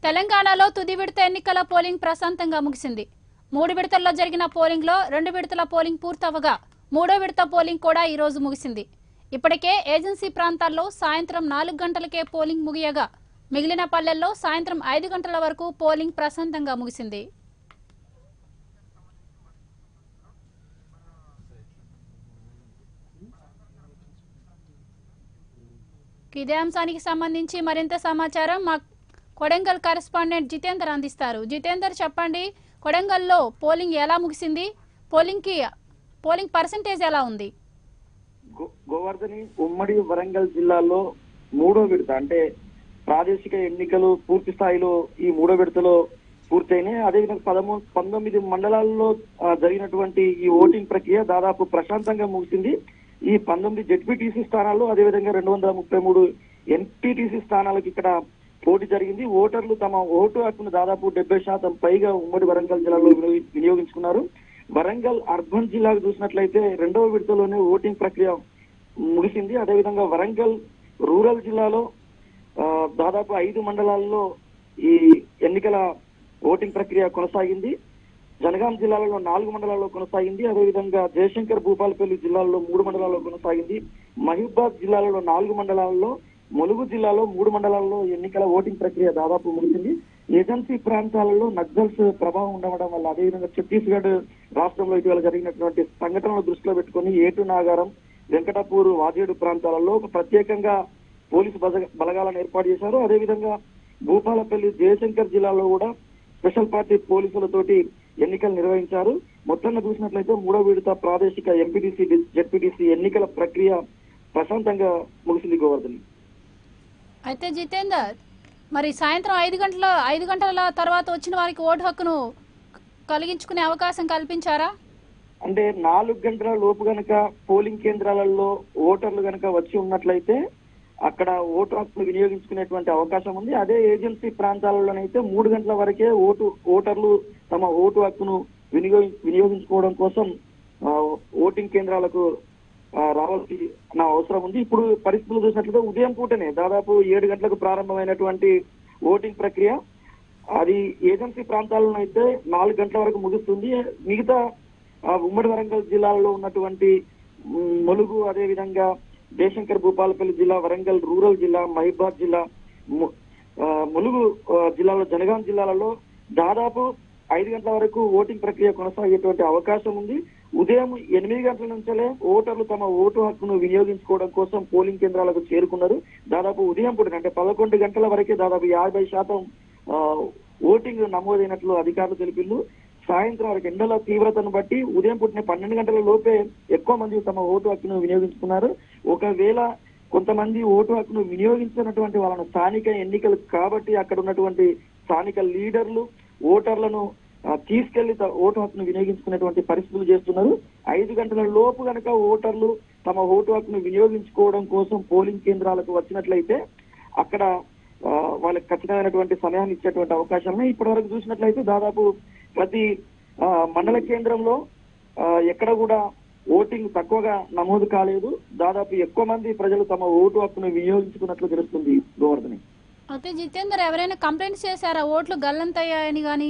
తెలంగాణలో తుది విడత ఎన్నికల పోలింగ్ ప్రశాంతంగా ముగిసింది మూడు విడతల్లో జరిగిన పోలింగ్లో రెండు విడతల పోలింగ్ పూర్తవగా మూడో విడత పోలింగ్ కూడా ఈ రోజు ముగిసింది ఇప్పటికే ఏజెన్సీ ప్రాంతాల్లో సాయంత్రం నాలుగు గంటలకే పోలింగ్ ముగియగా మిగిలిన పల్లెల్లో సాయంత్రం ఐదు గంటల వరకు పోలింగ్ ప్రశాంతంగా ముగిసింది ఇదే అంశానికి సంబంధించి మరింత సమాచారం మా కొడంగల్ కరెస్పాండెంట్ జితేందర్ అందిస్తారు జితేందర్ చెప్పండి కొడంగల్లో పోలింగ్ ఎలా ముగిసింది పోలింగ్కి పోలింగ్ పర్సంటేజ్ ఎలా ఉంది గో- గోవర్ధని ఉమ్మడి వరంగల్ జిల్లాలో మూడో విడత అంటే ప్రాదేశిక ఎన్నికలు పూర్తి స్థాయిలో ఈ మూడో విడతలో పూర్తయినాయి అదేవిధంగా పదమూడు పంతొమ్మిది మండలాల్లో ఆ, జరిగినటువంటి ఈ ఓటింగ్ ప్రక్రియ దాదాపు ప్రశాంతంగా ముగిసింది ఈ పంతొమ్మిది జెడ్పీటీసీ స్థానాల్లో అదేవిధంగా రెండు వందల ముప్పై మూడు ఎన్పీటీసీ స్థానాలకు ఇక్కడ పోటీ జరిగింది ఓటర్లు తమ ఓటు హక్కును దాదాపు డెబ్బై శాతం పైగా ఉమ్మడి వరంగల్ జిల్లాలో వినియోగి- వినియోగించుకున్నారు వరంగల్ అర్బన్ జిల్లాకు చూసినట్లయితే రెండవ విడతలోనే ఓటింగ్ ప్రక్రియ ముగిసింది అదేవిధంగా వరంగల్ రూరల్ జిల్లాలో ఆ, దాదాపు ఐదు మండలాల్లో ఈ ఎన్నికల ఓటింగ్ ప్రక్రియ కొనసాగింది జనగాం జిల్లాలో నాలుగు మండలాల్లో కొనసాగింది అదేవిధంగా జయశంకర్ భూపాలపల్లి జిల్లాల్లో మూడు మండలాల్లో కొనసాగింది మహబూబాద్ జిల్లాలో నాలుగు మండలాల్లో ములుగు జిల్లాలో మూడు మండలాల్లో ఎన్నికల ఓటింగ్ ప్రక్రియ దాదాపు ముగిసింది ఏజెన్సీ ప్రాంతాలలో నక్సల్స్ ప్రభావం ఉండడం వల్ల అదేవిధంగా ఛత్తీస్గఢ్ రాష్ట్రంలో ఇటీవల జరిగినటువంటి సంఘటనలు దృష్టిలో పెట్టుకుని ఏటు నాగారం వెంకటాపూర్ వాజేడు ప్రాంతాలలో ఒక ప్రత్యేకంగా పోలీసు బజ- బలగాలను ఏర్పాటు చేశారు అదేవిధంగా భూపాలపల్లి జయశంకర్ జిల్లాలో కూడా స్పెషల్ పార్టీ పోలీసులతోటి ఎన్నికలు నిర్వహించారు మొత్తంగా చూసినట్లయితే మూడో విడత ప్రాదేశిక ఎంపీటీసీ జెడ్పీటీసీ ఎన్నికల ప్రక్రియ ప్రశాంతంగా ముగిసింది గోవర్ధని అయితే జితేందర్ మరి సాయంత్రం ఐదు గంటల ఐదు గంటల తర్వాత వచ్చిన వారికి ఓటు హక్కును కలిగించుకునే అవకాశం కల్పించారా అంటే నాలుగు గంటల లోపు గనక పోలింగ్ కేంద్రాలలో ఓటర్లు గనక వచ్చి ఉన్నట్లయితే అక్కడ ఓటు హక్కును వినియోగించుకునేటువంటి అవకాశం ఉంది అదే ఏజెన్సీ ప్రాంతాలలోనైతే మూడు గంటల వరకే ఓటు ఓటర్లు తమ ఓటు హక్కును వినియోగి వినియోగించుకోవడం కోసం ఆ, ఓటింగ్ కేంద్రాలకు ఆ, రావాల్సిన అవసరం ఉంది ఇప్పుడు పరిస్థితులు చూసినట్లయితే ఉదయం పూటనే దాదాపు ఏడు గంటలకు ప్రారంభమైనటువంటి ఓటింగ్ ప్రక్రియ అది ఏజెన్సీ ప్రాంతాలను అయితే నాలుగు గంటల వరకు ముగుస్తుంది మిగతా ఆ, ఉమ్మడి వరంగల్ జిల్లాలో ఉన్నటువంటి మ్, ములుగు అదే విధంగా జయశంకర్ భూపాలపల్లి జిల్లా వరంగల్ రూరల్ జిల్లా మహిబాద్ జిల్లా ము- ఆ, ములుగు ఆ, జిల్లాలో జనగాం జిల్లాలలో దాదాపు ఐదు గంటల వరకు ఓటింగ్ ప్రక్రియ కొనసాగేటువంటి అవకాశం ఉంది ఉదయం ఎనిమిది గంటల నుంచే ఓటర్లు తమ ఓటు హక్కును వినియోగించుకోవడం కోసం పోలింగ్ కేంద్రాలకు చేరుకున్నారు దాదాపు ఉదయం పూట అంటే పదకొండు గంటల వరకే దాదాపు యాభై శాతం ఆ, ఓటింగ్ నమోదైనట్లు అధికారులు తెలిపిండ్రు సాయంత్రం వరకు ఎండల తీవ్రతను బట్టి ఉదయం పుట్టిన పన్నెండు గంటల లోపే ఎక్కువ మంది తమ ఓటు హక్కును వినియోగించుకున్నారు ఒకవేళ కొంతమంది ఓటు హక్కును వినియోగించినటువంటి వాళ్ళను స్థానిక ఎన్నికలు కాబట్టి అక్కడ ఉన్నటువంటి స్థానిక లీడర్లు ఓటర్లను ఆ, తీసుకెళ్లి త- ఓటు హక్కును వినియోగించుకునేటువంటి పరిస్థితులు చేస్తున్నారు ఐదు గంటల లోపు గనక ఓటర్లు తమ ఓటు హక్కును వినియోగించుకోవడం కోసం పోలింగ్ కేంద్రాలకు వచ్చినట్లయితే అక్కడ ఆ, వాళ్ళకి ఖచ్చితమైనటువంటి సమయాన్ని ఇచ్చేటువంటి అవకాశాలు ఉన్నాయి ఇప్పటి వరకు చూసినట్లయితే దాదాపు ప్రతి ఆ, మండల కేంద్రంలో ఆ, ఎక్కడ కూడా ఓటింగ్ తక్కువగా నమోదు కాలేదు దాదాపు ఎక్కువ మంది ప్రజలు తమ ఓటు హక్కును వినియోగించుకున్నట్లు తెలుస్తుంది గోవర్ధని అయితే జితేందర్ ఎవరైనా కంప్లైంట్స్ చేశారా ఓట్లు గల్లంతయ్యాయని కానీ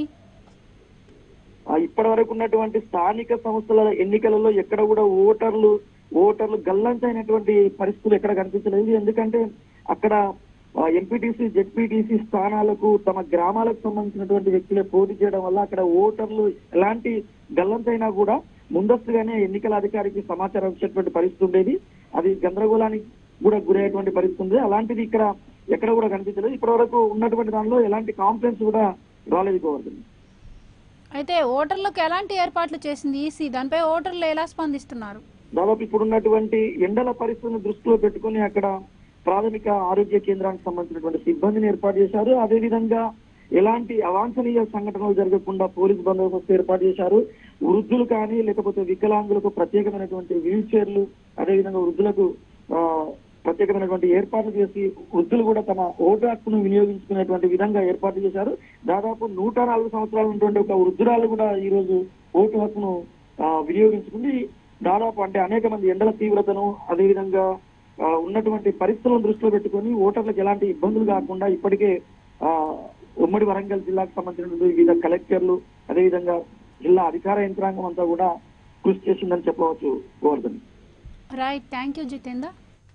ఆ, ఇప్పటి వరకు ఉన్నటువంటి స్థానిక సంస్థల ఎన్నికలలో ఎక్కడ కూడా ఓటర్లు ఓటర్లు గల్లంతైనటువంటి పరిస్థితులు ఎక్కడ కనిపించలేదు ఎందుకంటే అక్కడ ఎంపీటీసీ జెడ్పీటీసీ స్థానాలకు తమ గ్రామాలకు సంబంధించినటువంటి వ్యక్తులే పోటీ చేయడం వల్ల అక్కడ ఓటర్లు ఎలాంటి గల్లంతైనా కూడా ముందస్తుగానే ఎన్నికల అధికారికి సమాచారం ఇచ్చేటువంటి పరిస్థితి ఉండేది అది గందరగోళానికి కూడా గురయ్యేటువంటి పరిస్థితి ఉంది అలాంటిది ఇక్కడ ఎక్కడ కూడా కనిపించలేదు ఇప్పటి వరకు ఉన్నటువంటి దానిలో ఎలాంటి కాంప్లైంట్స్ కూడా రాలేదు గోవర్ధన్ అయితే ఓటర్లకు ఎలాంటి ఏర్పాట్లు చేసింది ఈసీ దానిపై ఓటర్లు ఎలా స్పందిస్తున్నారు దాదాపు ఇప్పుడు ఉన్నటువంటి ఎండల పరిస్థితిని దృష్టిలో పెట్టుకుని అక్కడ ప్రాథమిక ఆరోగ్య కేంద్రానికి సంబంధించినటువంటి సిబ్బందిని ఏర్పాటు చేశారు అదే విధంగా ఎలాంటి అవాంఛనీయ సంఘటనలు జరగకుండా పోలీస్ బందోబస్తు ఏర్పాటు చేశారు వృద్ధులు కానీ లేకపోతే వికలాంగులకు ప్రత్యేకమైనటువంటి వీల్ చైర్లు అదేవిధంగా వృద్ధులకు ఆ, ప్రత్యేకమైనటువంటి ఏర్పాట్లు చేసి వృద్ధులు కూడా తమ ఓటు హక్కును వినియోగించుకునేటువంటి విధంగా ఏర్పాటు చేశారు దాదాపు నూట నాలుగు సంవత్సరాలు ఉన్నటువంటి ఒక వృద్ధురాలు కూడా ఈ రోజు ఓటు హక్కును ఆ, వినియోగించుకుంది దాదాపు అంటే అనేక మంది ఎండల తీవ్రతను అదేవిధంగా ఆ, ఉన్నటువంటి పరిస్థితులను దృష్టిలో పెట్టుకొని ఓటర్లకు ఎలాంటి ఇబ్బందులు కాకుండా ఇప్పటికే ఆ, ఉమ్మడి వరంగల్ జిల్లాకు సంబంధించినటువంటి వివిధ కలెక్టర్లు అదేవిధంగా జిల్లా అధికార యంత్రాంగం అంతా కూడా కృషి చేసిందని చెప్పవచ్చు Govardhan right thank you Jitender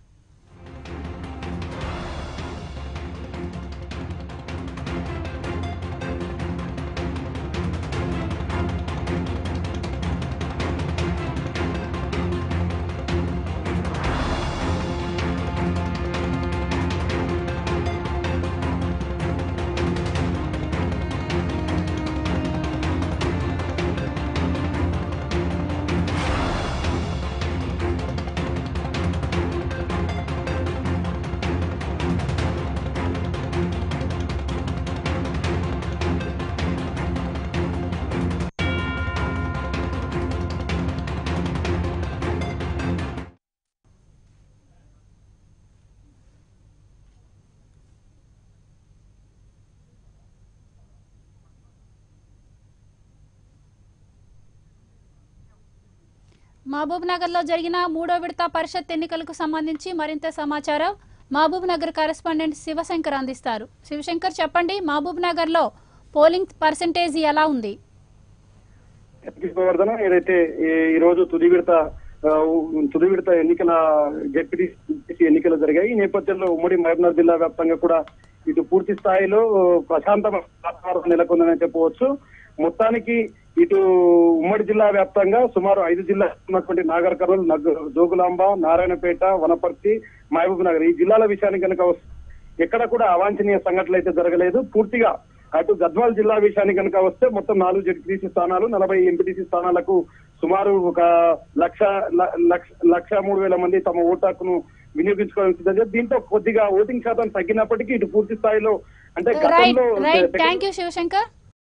Mahabubnagar లో జరిగిన మూడో విడత పరిషత్ ఎన్నికలకు సంబంధించి మరింత సమాచారం మహబూబ్ నగర్ కరెస్పాండెంట్ శివశంకర్ అందిస్తారు శివశంకర్ చెప్పండి మహబూబ్ నగర్ లో పోలింగ్ పర్సంటేజ్ ఎలా ఉంది గోవర్ధన ఏదైతే ఈ- ఈ రోజు తుది విడత ఆ, తుది విడత ఎన్నికల జెడ్పీటీసీ ఎన్నికలు జరిగాయి ఈ నేపథ్యంలో ఉమ్మడి మహబూబ్నగర్ జిల్లా వ్యాప్తంగా కూడా ఇటు పూర్తి స్థాయిలో ప్రశాంత వాతావరణం నెలకొందని చెప్పవచ్చు మొత్తానికి ఇటు ఉమ్మడి జిల్లా వ్యాప్తంగా సుమారు ఐదు జిల్లాలు ఉన్నటువంటి నాగర్ కర్నూలు నగ జోగులాంబ నారాయణపేట వనపర్తి మహబూబ్ నగర్ ఈ జిల్లాల విషయానికి కనుక వస్తే ఎక్కడ కూడా అవాంఛనీయ సంఘటనలు అయితే జరగలేదు పూర్తిగా అటు గద్వాల్ జిల్లా విషయానికి కనుక వస్తే మొత్తం నాలుగు జడ్పీటీసీ స్థానాలు నలభై ఎంపీటీసీ స్థానాలకు సుమారు ఒక లక్ష ల- లక్ష లక్ష మూడు వేల మంది తమ ఓటు హక్కును వినియోగించుకోవాల్సి సిద్ధంగా దీంతో కొద్దిగా ఓటింగ్ శాతం తగ్గినప్పటికీ ఇటు పూర్తి స్థాయిలో అంటే రైట్ గతంలో రైట్ థ్యాంక్ యూ శివశంకర్